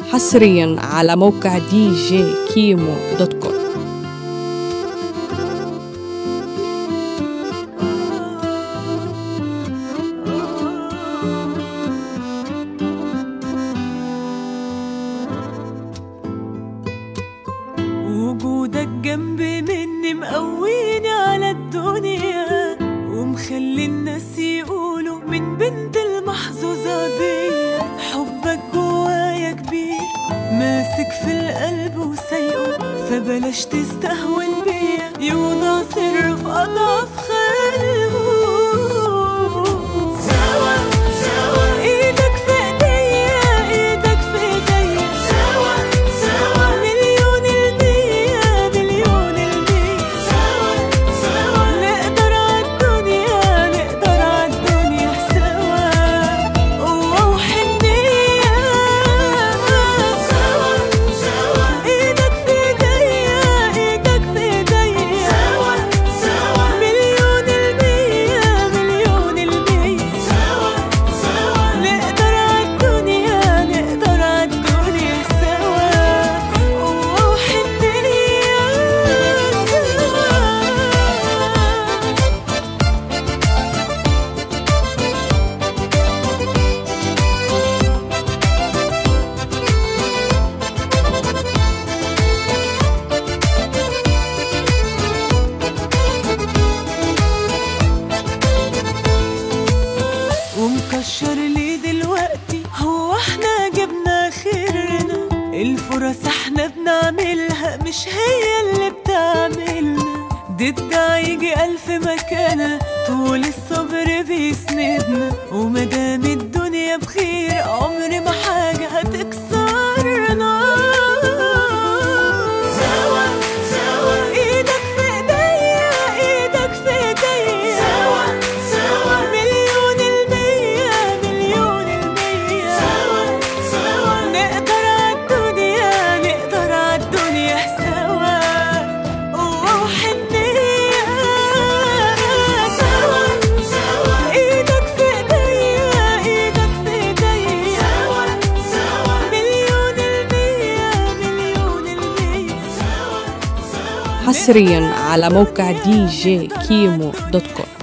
حصريا على موقع دي جي كيمو دوت كوم وجودك جنبي مني مقويني على الدنيا ومخلي الناس يقولوا من بنت المحظوظة دي حبك جوايا كبير ماسك في القلب وسايقه فبلاش تستهون بيا يوضع سر في أضعف خلقه سوا سوا ايدك في ايديا ايدك في ايديا سوا سوا مليون المية مليون المية سوا سوا نقدر عالدنيا نقدر عالدنيا سوا قوة وحنية سوا سوا ايدك في ايديا ايدك في ايديا سوا سوا مليون المية مليون المية سوا سوا نقدر عالدنيا نقدر عالدنيا سوا قوة وحنية سوا ومكشر ليه دلوقتي هو احنا جبنا خيرنا الفرص احنا بنعملها مش هي اللي بتعملنا ضدها يجي ألف مكانة طول الصبر بيسندنا ومدام الدنيا بخير عمر ما حاجة هتكسرنا سوا سوا ايدك في ايديا ايدك في ايديا سوا سوا مليون المية مليون المية سوا سوا نقدر عالدنيا نقدر عالدنيا سوا قوة وحنية سوا سوا ايدك في ايديا ايدك في ايديا سوا سوا مليون المية مليون المية سوا سوا حصريا على موقع دي جي كيمو دوت كوم